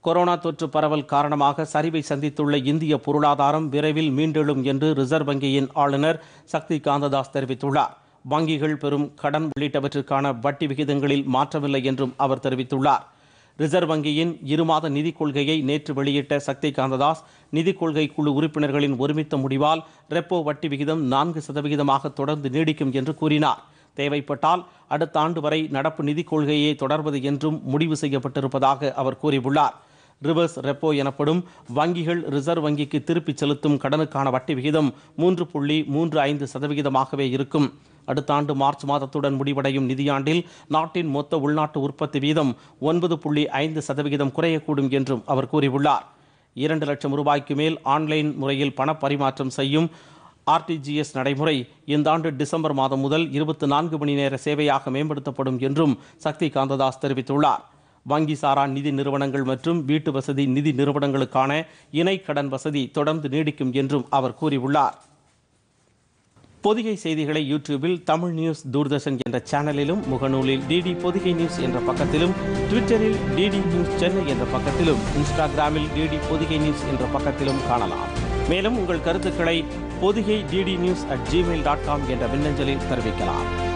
corona தொற்று பரவல் காரணமாக சரிவை சந்தித்துள்ள இந்திய பொருளாதாரம் விரைவில் மீண்டெழும் என்று ரிசர்வ் வங்கியின் ஆளுநர் சக்தி காந்ததாஸ் தெரிவித்துள்ளார் வங்கிகள் பெறும் கடன் உள்ளிட்டவற்றுக்கான வட்டி விகிதங்களில் மாற்றமில்லை என்றும் அவர் தெரிவித்துள்ளார் ரிசர்வ் வங்கியின் இருமாத நிதிக் கொள்கையை நேற்று வெளியிட்ட சக்தி காந்ததாஸ் நிதிக் கொள்கை குழு உறுப்பினர்களின் ஒருமித்த முடிவால் ரெப்போ வட்டி விகிதம் நான்கு சதவிகிதமாக தொடர்ந்து நீடிக்கும் என்று கூறினார் தேவைப்பட்டால் அடுத்த ஆண்டு வரை நடப்பு நிதிக் கொள்கையை தொடர்வது என்றும் முடிவு செய்யப்பட்டிருப்பதாக அவர் கூறியுள்ளார் ரிவர்ஸ் ரெப்போ எனப்படும் வங்கிகள் ரிசர்வ் வங்கிக்கு திருப்பிச் செலுத்தும் கடனுக்கான வட்டி விகிதம் மூன்று புள்ளி மூன்று ஐந்து சதவிகிதமாகவே இருக்கும் அடுத்த ஆண்டு மார்ச் மாதத்துடன் முடிவடையும் நிதியாண்டில் நாட்டின் மொத்த உள்நாட்டு உற்பத்தி வீதம் ஒன்பது புள்ளி ஐந்து சதவிகிதம் குறையக்கூடும் என்றும் அவர் கூறியுள்ளார் இரண்டு லட்சம் ரூபாய்க்கு மேல் ஆன்லைன் முறையில் பணப்பரிமாற்றம் செய்யும் ஆர்டிஜிஎஸ் நடைமுறை இந்த ஆண்டு டிசம்பர் மாதம் முதல் இருபத்தி நான்கு மணி நேர சேவையாக மேம்படுத்தப்படும் என்றும் சக்தி காந்ததாஸ் தெரிவித்துள்ளார் வங்கி சாரா நிதி நிறுவனங்கள் மற்றும் வீட்டு வசதி நிதி நிறுவனங்களுக்கான இணை கடன் வசதி தொடர்ந்து நீடிக்கும் என்றும் அவர் கூறியுள்ளார் பொதிகை செய்திகளை யூடியூபில் தமிழ் நியூஸ் தூர்தர்ஷன் என்ற சேனலிலும் முகநூலில் டிடி பொதிகை நியூஸ் என்ற பக்கத்திலும் ட்விட்டரில் டிடி நியூஸ் சென்னை என்ற பக்கத்திலும் இன்ஸ்டாகிராமில் டிடி பொதிகை நியூஸ் என்ற பக்கத்திலும் காணலாம் மேலும் உங்கள் கருத்துக்களை Pothigai DD news at Gmail dot com என்ற மின்னஞ்சலில் தெரிவிக்கலாம்